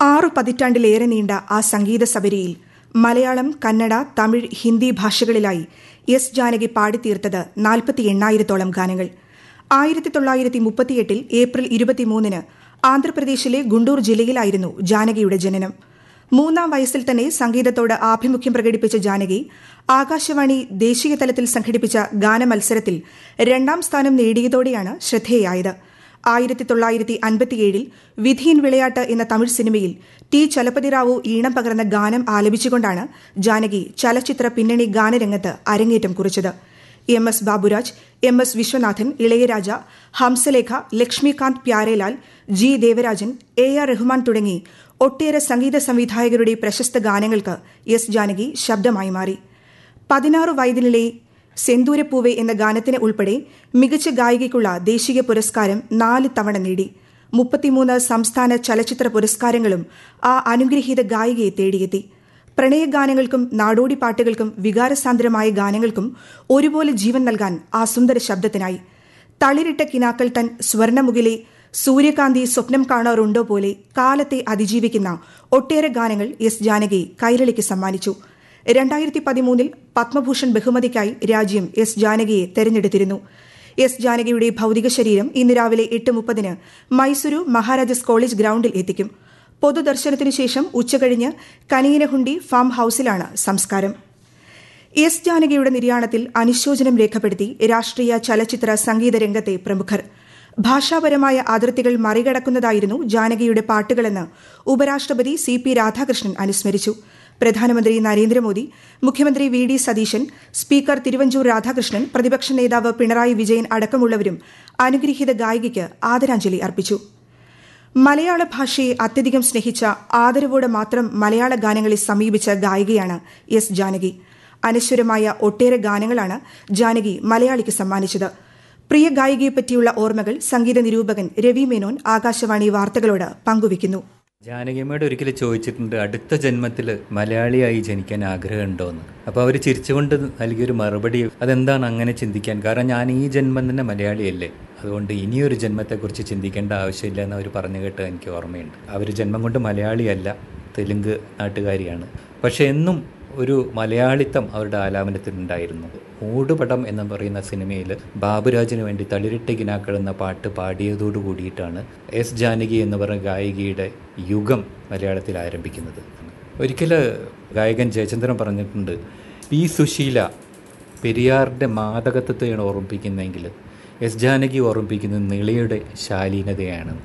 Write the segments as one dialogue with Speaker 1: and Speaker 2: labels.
Speaker 1: ആറു പതിറ്റാണ്ടിലേറെ നീണ്ട ആ സംഗീത സബരിയിൽ മലയാളം കന്നഡ തമിഴ് ഹിന്ദി ഭാഷകളിലായി എസ് ജാനകി പാടിത്തീർത്തത് നാൽപ്പത്തി എണ്ണായിരത്തോളം ഗാനങ്ങൾ ആയിരത്തി തൊള്ളായിരത്തി മുപ്പത്തിയെട്ടിൽ ഏപ്രിൽ ഇരുപത്തിമൂന്നിന് ആന്ധ്രാപ്രദേശിലെ ഗുണ്ടൂർ ജില്ലയിലായിരുന്നു ജാനകിയുടെ ജനനം മൂന്നാം വയസ്സിൽ തന്നെ സംഗീതത്തോട് ആഭിമുഖ്യം പ്രകടിപ്പിച്ച ജാനകി ആകാശവാണി ദേശീയ തലത്തിൽ സംഘടിപ്പിച്ച ഗാനമത്സരത്തിൽ രണ്ടാം സ്ഥാനം നേടിയതോടെയാണ് ശ്രദ്ധേയായത് ആയിരത്തി തൊള്ളായിരത്തി അൻപത്തിയേഴിൽ വിധിയിൻ വിളയാട്ട് എന്ന തമിഴ് സിനിമയിൽ ടി ചലപതിറാവു ഈണം പകർന്ന ഗാനം ആലപിച്ചുകൊണ്ടാണ് ജാനകി ചലച്ചിത്ര പിന്നണി ഗാനരംഗത്ത് അരങ്ങേറ്റം കുറിച്ചത് M S Baburaj M S Viswanathan Ilaiyaraaja Hamsalekha Laxmikant Pyarelal G Devarajan A R Rahman തുടങ്ങി ഒട്ടേറെ സംഗീത സംവിധായകരുടെ പ്രശസ്ത ഗാനങ്ങൾക്ക് എസ് ജാനകി ശബ്ദമായി മാറി പതിനാറ് വയതിനിലെ സെന്തൂരപ്പൂവെ എന്ന ഗാനത്തിന് ഉൾപ്പെടെ മികച്ച ഗായികയ്ക്കുള്ള ദേശീയ പുരസ്കാരം നാല് തവണ നേടി മുപ്പത്തിമൂന്ന് സംസ്ഥാന ചലച്ചിത്ര പുരസ്കാരങ്ങളും ആ അനുഗ്രഹീത ഗായികയെ തേടിയെത്തി പ്രണയഗാനങ്ങൾക്കും നാടോടി പാട്ടുകൾക്കും വികാരസാന്ദ്രമായ ഗാനങ്ങൾക്കും ഒരുപോലെ ജീവൻ നൽകാൻ ആ സുന്ദര ശബ്ദത്തിനായി തളിരിട്ട കിനാക്കൾ തൻ സ്വർണമുകിലെ സൂര്യകാന്തി സ്വപ്നം കാണാറുണ്ടോ പോലെ കാലത്തെ അതിജീവിക്കുന്ന ഒട്ടേറെ ഗാനങ്ങൾ എസ് ജാനകി കൈരളിക്ക് സമ്മാനിച്ചു രണ്ടായിരത്തി പതിമൂന്നിൽ പത്മഭൂഷൺ ബഹുമതിക്കായി രാജ്യം എസ് ജാനകിയെ തെരഞ്ഞെടുത്തിരുന്നു എസ് ജാനകിയുടെ ഭൌതിക ശരീരം ഇന്ന് രാവിലെ എട്ട് മുപ്പതിന് മൈസൂരു മഹാരാജാസ് കോളേജ് ഗ്രൌണ്ടിൽ എത്തിക്കും പൊതുദർശനത്തിനു ശേഷം ഉച്ചകഴിഞ്ഞ് കനിയനഹുണ്ടി ഫാം ഹൌസിലാണ് സംസ്കാരം എസ് ജാനകിയുടെ നിര്യാണത്തിൽ അനുശോചനം രേഖപ്പെടുത്തി രാഷ്ട്രീയ ചലച്ചിത്ര സംഗീത രംഗത്തെ പ്രമുഖർ ഭാഷാപരമായ അതിർത്തികൾ മറികടക്കുന്നതായിരുന്നു ജാനകിയുടെ പാട്ടുകളെന്ന് ഉപരാഷ്ട്രപതി സി പി രാധാകൃഷ്ണൻ അനുസ്മരിച്ചു പ്രധാനമന്ത്രി നരേന്ദ്രമോദി മുഖ്യമന്ത്രി V D Satheesan speaker Thiruvanchoor Radhakrishnan പ്രതിപക്ഷ നേതാവ് പിണറായി വിജയൻ അടക്കമുള്ളവരും അനുഗ്രഹീത ഗായികയ്ക്ക് ആദരാഞ്ജലി അർപ്പിച്ചു മലയാള ഭാഷയെ അത്യധികം സ്നേഹിച്ച ആദരവോടെ മാത്രം മലയാള ഗാനങ്ങളെ സമീപിച്ച ഗായികയാണ് എസ് ജാനകി അനശ്വരമായ ഒട്ടേറെ ഗാനങ്ങളാണ് ജാനകി മലയാളിക്ക് സമ്മാനിച്ചത് പ്രിയ ഗായികയെപ്പറ്റിയുള്ള ഓർമ്മകൾ സംഗീത നിരൂപകൻ രവി മേനോൻ ആകാശവാണി വാർത്തകളോട് പങ്കുവയ്ക്കുന്നു
Speaker 2: ജാനകിയമ്മയോട് ഒരിക്കൽ ചോദിച്ചിട്ടുണ്ട് അടുത്ത ജന്മത്തിൽ മലയാളിയായി ജനിക്കാൻ ആഗ്രഹമുണ്ടോയെന്ന് അപ്പോൾ അവർ ചിരിച്ചുകൊണ്ട് നൽകിയൊരു മറുപടി അതെന്താണ് അങ്ങനെ ചിന്തിക്കാൻ കാരണം ഞാൻ ഈ ജന്മം തന്നെ മലയാളിയല്ലേ അതുകൊണ്ട് ഇനിയൊരു ജന്മത്തെക്കുറിച്ച് ചിന്തിക്കേണ്ട ആവശ്യമില്ല എന്ന് അവർ പറഞ്ഞു കേട്ട് എനിക്ക് ഓർമ്മയുണ്ട് അവർ ജന്മം കൊണ്ട് മലയാളിയല്ല തെലുങ്ക് നാട്ടുകാരിയാണ് പക്ഷെ എന്നും ഒരു മലയാളിത്തം അവരുടെ ആലാപനത്തിലുണ്ടായിരുന്നു മൂടുപടം എന്ന് പറയുന്ന സിനിമയിൽ ബാബുരാജിന് വേണ്ടി തളിരിട്ട കിനാക്കൾ എന്ന പാട്ട് പാടിയതോടു കൂടിയിട്ടാണ് എസ് ജാനകി എന്ന് പറയുന്ന ഗായികയുടെ യുഗം മലയാളത്തിൽ ആരംഭിക്കുന്നത് ഒരിക്കൽ ഗായകൻ ജയചന്ദ്രൻ പറഞ്ഞിട്ടുണ്ട് പി സുശീല പെരിയാറിൻ്റെ മാതകത്വത്തെയാണ് ഓർമ്മിപ്പിക്കുന്നതെങ്കിൽ എസ് ജാനകി ഓർമ്മിപ്പിക്കുന്നത് നിളയുടെ ശാലീനതയാണ്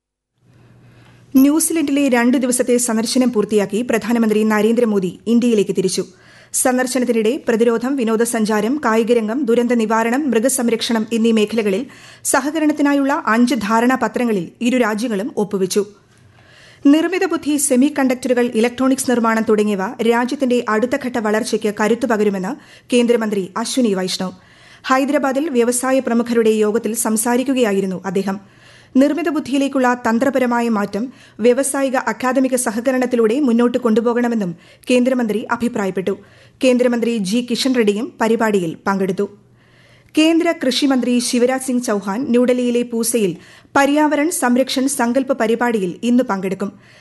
Speaker 1: ന്യൂസിലൻഡിലെ രണ്ടു ദിവസത്തെ സന്ദർശനം പൂർത്തിയാക്കി പ്രധാനമന്ത്രി നരേന്ദ്രമോദി ഇന്ത്യയിലേക്ക് തിരിച്ചു സന്ദർശനത്തിനിടെ പ്രതിരോധം വിനോദസഞ്ചാരം കായികരംഗം ദുരന്ത നിവാരണം മൃഗസംരക്ഷണം എന്നീ മേഖലകളിൽ സഹകരണത്തിനായുള്ള അഞ്ച് ധാരണാപത്രങ്ങളിൽ ഇരു രാജ്യങ്ങളും ഒപ്പുവച്ചു നിർമ്മിത ബുദ്ധി സെമി കണ്ടക്ടറുകൾ ഇലക്ട്രോണിക്സ് നിർമ്മാണം തുടങ്ങിയവ രാജ്യത്തിന്റെ അടുത്തഘട്ട വളർച്ചയ്ക്ക് കരുത്തു പകരുമെന്ന് കേന്ദ്രമന്ത്രി അശ്വിനി വൈഷ്ണവ് ഹൈദരാബാദിൽ വ്യവസായ പ്രമുഖരുടെ യോഗത്തിൽ സംസാരിക്കുകയായിരുന്നു അദ്ദേഹം നിർമ്മിത ബുദ്ധിയിലേക്കുള്ള തന്ത്രപരമായ മാറ്റം വ്യാവസായിക അക്കാദമിക സഹകരണത്തിലൂടെ മുന്നോട്ട് കൊണ്ടുപോകണമെന്നും കേന്ദ്രമന്ത്രി അഭിപ്രായപ്പെട്ടു കേന്ദ്രമന്ത്രി ജി കിഷൻ റെഡ്ഡിയും പരിപാടിയിൽ പങ്കെടുത്തു കേന്ദ്ര കൃഷിമന്ത്രി ശിവരാജ് സിംഗ് ചൌഹാൻ ന്യൂഡൽഹിയിലെ പൂസയിൽ പര്യാവരൺ സംരക്ഷൺ സങ്കല്പ് പരിപാടിയിൽ ഇന്ന് പങ്കെടുക്കും